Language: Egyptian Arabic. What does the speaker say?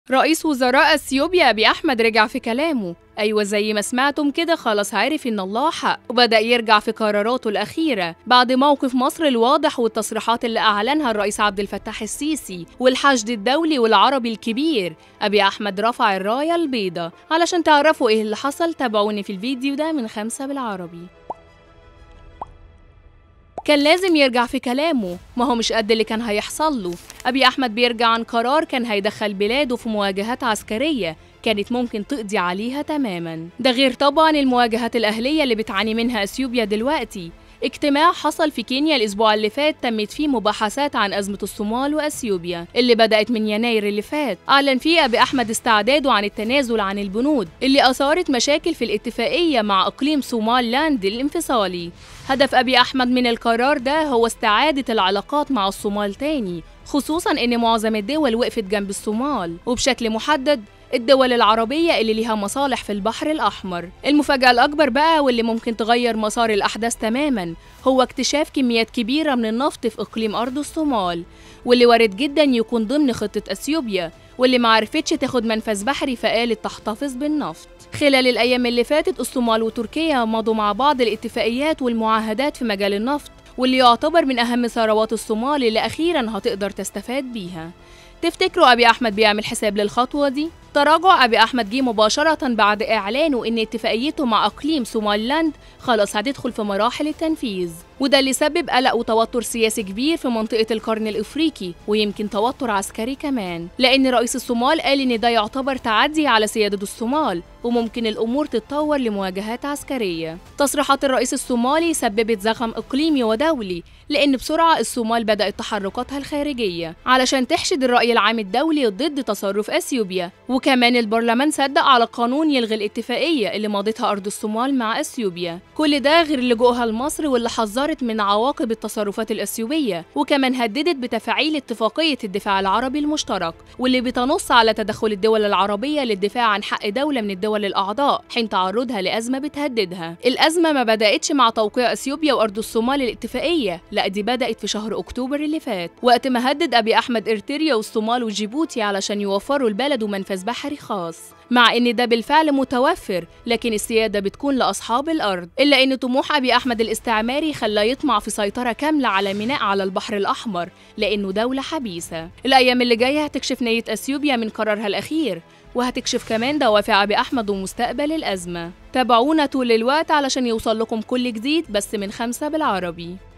رئيس وزراء اثيوبيا ابي احمد رجع في كلامه ايوه زي ما سمعتم كده خلاص عارف ان الله حق وبدا يرجع في قراراته الاخيره بعد موقف مصر الواضح والتصريحات اللي اعلنها الرئيس عبد الفتاح السيسي والحشد الدولي والعربي الكبير ابي احمد رفع الرايه البيضاء علشان تعرفوا ايه اللي حصل تابعوني في الفيديو ده من خمسة بالعربي كان لازم يرجع في كلامه ما هو مش قد اللي كان هيحصل له أبي أحمد بيرجع عن قرار كان هيدخل بلاده في مواجهات عسكرية كانت ممكن تقضي عليها تماما ده غير طبعا المواجهات الأهلية اللي بتعاني منها أثيوبيا دلوقتي اجتماع حصل في كينيا الأسبوع اللي فات تمت فيه مباحثات عن أزمة الصومال وأثيوبيا اللي بدأت من يناير اللي فات أعلن فيه أبي أحمد استعداده عن التنازل عن البنود اللي أثارت مشاكل في الاتفاقية مع إقليم صومال لاند الانفصالي هدف أبي أحمد من القرار ده هو استعادة العلاقات مع الصومال تاني خصوصا إن معظم الدول وقفت جنب الصومال وبشكل محدد الدول العربية اللي ليها مصالح في البحر الأحمر المفاجأة الأكبر بقى واللي ممكن تغير مسار الأحداث تماما هو اكتشاف كميات كبيرة من النفط في إقليم أرض الصومال واللي وارد جدا يكون ضمن خطة أثيوبيا واللي معرفتش تاخد منفذ بحري فقالت تحتفظ بالنفط خلال الأيام اللي فاتت الصومال وتركيا مضوا مع بعض الاتفاقيات والمعاهدات في مجال النفط واللي يعتبر من أهم ثروات الصومال اللي أخيرا هتقدر تستفاد بيها تفتكروا أبي أحمد بيعمل حساب للخطوة دي؟ تراجع أبي أحمد جه مباشرة بعد إعلانه إن اتفاقيته مع إقليم سوماليلاند خلاص هتدخل في مراحل التنفيذ وده اللي سبب قلق وتوتر سياسي كبير في منطقة القرن الإفريقي ويمكن توتر عسكري كمان لأن رئيس الصومال قال إن ده يعتبر تعدي على سيادة الصومال وممكن الأمور تتطور لمواجهات عسكرية تصريحات الرئيس الصومالي سببت زخم إقليمي ودولي لأن بسرعة الصومال بدأت تحركاتها الخارجية علشان تحشد الرأي العام الدولي ضد تصرف أثيوبيا وكمان البرلمان صدق على قانون يلغي الاتفاقية اللي مضتها أرض الصومال مع أثيوبيا كل ده غير لجوءها لمصر واللي حذرت من عواقب التصرفات الأثيوبية وكمان هددت بتفعيل اتفاقية الدفاع العربي المشترك واللي بتنص على تدخل الدول العربية للدفاع عن حق دولة من الدول الأعضاء حين تعرضها لأزمة بتهددها الأزمة ما بدأتش مع توقيع أثيوبيا وأرض الصومال الاتفاقية لا دي بدأت في شهر أكتوبر اللي فات وقت ما هدد أبي أحمد إرتريا والصومال وجيبوتي علشان يوفروا البلد منفذ بحري خاص مع ان ده بالفعل متوفر لكن السياده بتكون لاصحاب الارض الا ان طموح ابي احمد الاستعماري خلاه يطمع في سيطره كامله على ميناء على البحر الاحمر لانه دوله حبيسه الايام اللي جايه هتكشف نيه اثيوبيا من قرارها الاخير وهتكشف كمان دوافع أبي أحمد ومستقبل الأزمة تابعونا طول الوقت علشان يوصل لكم كل جديد بس من خمسة بالعربي